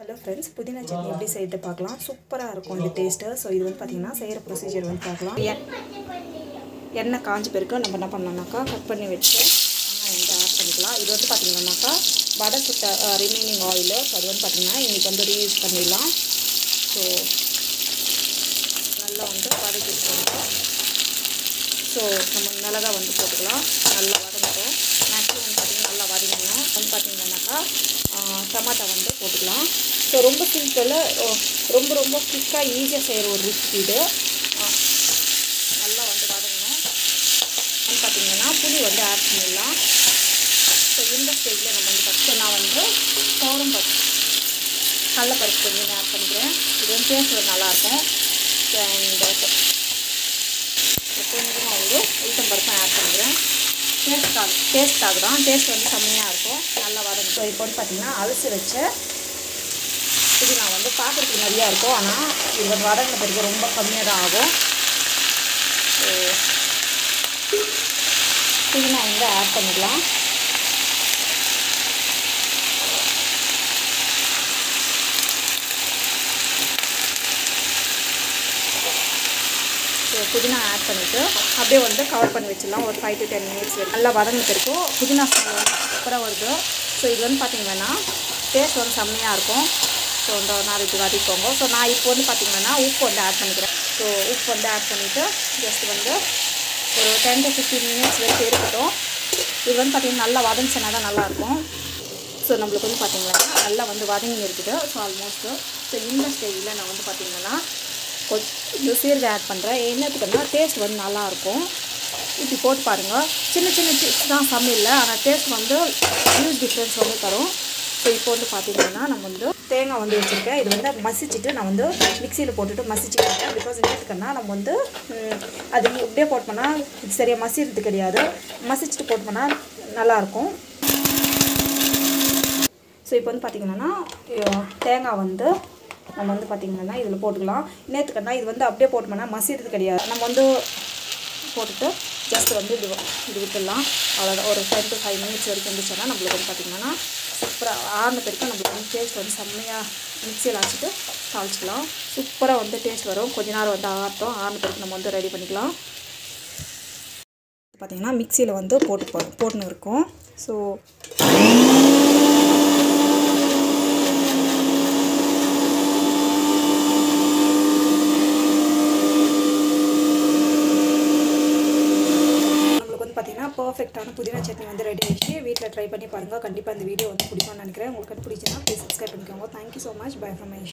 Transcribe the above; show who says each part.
Speaker 1: hello friends புதினா சட்னி எப்படி செய்து பார்க்கலாம் சூப்பராக இருக்கும் இந்த டேஸ்ட்டு ஸோ இது வந்து பார்த்திங்கன்னா செய்கிற ப்ரொசீஜர் வந்து பார்க்கலாம் எ- எண்ணெய் காஞ்சி பிறகு நம்ம என்ன பண்ணலாம்னாக்கா கட் பண்ணி வச்சு வெங்காயம் வந்து ஆட் பண்ணிக்கலாம் இது வந்து பார்த்திங்கன்னாக்கா வடை சுட்ட ரிமைனிங் ஆயிலு ஸோ அது வந்து பார்த்திங்கன்னா இன்றைக்கி வந்து ரீயூஸ் பண்ணிடலாம் ஸோ நல்லா வந்து வதக்கி வச்சுக்கோங்க ஸோ நம்ம மிளகா வந்து போட்டுக்கலாம் நல்லா வதங்கட்டும் மேக்ஸிமம் வந்து பார்த்திங்கன்னா நல்லா வதங்கணும் வந்து பார்த்திங்கன்னாக்கா டமாட்டா வந்து போட்டுக்கலாம் ஸோ ரொம்ப சிம்பிள் ரொம்ப ரொம்ப குயிக்காக ஈஸியாக செய்கிற ஒரு ரெசிபி இது ஆ, நல்லா வந்து வதங்கணும் வந்து பார்த்திங்கன்னா புளி வந்து ஆட் பண்ணிடலாம் ஸோ இந்த ஸ்டேஜில் நம்ம வந்து ஃபஸ்ட்டு நான் வந்து சோரம் பருப்பு கடலப்பருப்பு கொஞ்சம் ஆட் பண்ணிக்கிறேன் இது வந்து டேஸ்ட் வந்து நல்லாயிருக்கும் அண்ட் கொஞ்சமாக வந்து உளுத்தம் பருப்பும் ஆட் பண்ணிக்கிறேன் டேஸ்ட்டாக டேஸ்ட்டாக தான் டேஸ்ட் வந்து செம்மையாக இருக்கும் நல்லா வரும் ஸோ இப்போ வந்து பார்த்திங்கன்னா அலசி வச்ச புதினா வந்து பார்க்குறதுக்கு நிறையா இருக்கும் ஆனால் இது வந்து வதங்கின பிறகு ரொம்ப கம்மியாக தான் ஆகும் ஸோ புதினா வந்து ஆட் பண்ணிடலாம் ஸோ புதினா ஆட் பண்ணிவிட்டு அப்படியே வந்து கவர் பண்ணி வச்சிடலாம் ஒரு ஃபைவ் டு டென் மினிட்ஸ் வரைக்கும் நல்லா வதங்கிட்டு இருக்கும் புதினா ஸ்மெல் வந்து சூப்பராக வருது ஸோ இது வந்து பார்த்திங்கன்னா டேஸ்ட் வந்து செம்மையாக இருக்கும் ஸோ இந்த நாலு இது வதக்கிக்கோங்க ஸோ நான் இப்போ வந்து பார்த்திங்கன்னா உப்பு வந்து ஆட் பண்ணிக்கிறேன் ஸோ உப்பு வந்து ஆட் பண்ணிவிட்டு ஜஸ்ட் வந்து ஒரு டென் டு ஃபிஃப்டீன் மினிட்ஸ் வரைக்கும் இருக்கட்டும் இது வந்து பார்த்திங்கன்னா நல்லா வதங்கிச்சுனா தான் நல்லாயிருக்கும் ஸோ நம்மளுக்கு வந்து பார்த்திங்கன்னா நல்லா வந்து வதங்கி இருக்குது ஸோ ஆல்மோஸ்ட்டு ஸோ இந்த ஸ்டேஜில் நான் வந்து பார்த்திங்கன்னா கொஞ்சம் சீரகம் ஆட் பண்ணுறேன் என்னத்துக்குன்னா டேஸ்ட் வந்து நல்லாயிருக்கும் இப்படி போட்டு பாருங்கள் சின்ன சின்ன டிப்ஸ் தான் சமையலில் ஆனால் டேஸ்ட் வந்து ஹியூஜ் டிஃப்ரென்ஸ் வந்து தரும் ஸோ இப்போ வந்து பார்த்திங்கன்னா நம்ம வந்து தேங்காய் வந்து வச்சுருக்கேன் இது வந்து மசிச்சுட்டு நான் வந்து மிக்சியில் போட்டுட்டு மசிச்சுக்கிட்டேன் பிகாஸ் என்னத்துக்குன்னா நம்ம வந்து ம், அது இப்படியே போட்டோம்னா இது சரியாக மசிறது கிடையாது மசிச்சுட்டு போட்டோம்னா நல்லாயிருக்கும் ஸோ இப்போ வந்து பார்த்திங்கன்னா தேங்காய் வந்து நம்ம வந்து பார்த்திங்கன்னா இதில் போட்டுக்கலாம் நேற்றுக்கன்னா இது வந்து அப்படியே போட்டோம்னா மசிறது கிடையாது நம்ம வந்து போட்டுட்டு ஜஸ்ட் வந்து இது இது விட்டுடலாம் அவ்வளோதான் ஒரு டென் டு ஃபைவ் மினிட்ஸ் வரைக்கும் இருந்துச்சுன்னா நம்மளுக்கு வந்து பார்த்திங்கன்னா சூப்பராக ஆறுன பிறகு நம்மளுக்கு வந்து டேஸ்ட் வந்து செம்மையாக மிக்சியில் அரைச்சிட்டு தாளிச்சிக்கலாம் சூப்பராக வந்து டேஸ்ட் வரும் கொஞ்ச நேரம் வந்து ஆறட்டும் ஆறுன பிறகு நம்ம வந்து ரெடி பண்ணிக்கலாம் பார்த்திங்கன்னா மிக்சியில் வந்து போட்டு போ போட்டுன்னு இருக்கோம் ஸோ நம்மளுக்கு வந்து பார்த்தீங்கன்னா பர்ஃபெக்டான புதினா சட்னி வந்து ரெடி ஆகிடுச்சு வீட்டில் ட்ரை பண்ணி பாருங்கள் கண்டிப்பாக இந்த வீடியோ வந்து பிடிக்கும்னு நினைக்கிறேன் உங்களுக்கு பிடிச்சுன்னா ப்ளீஸ் சப்ஸ்கிரைப் பண்ணிக்கோங்க thank you so much bye from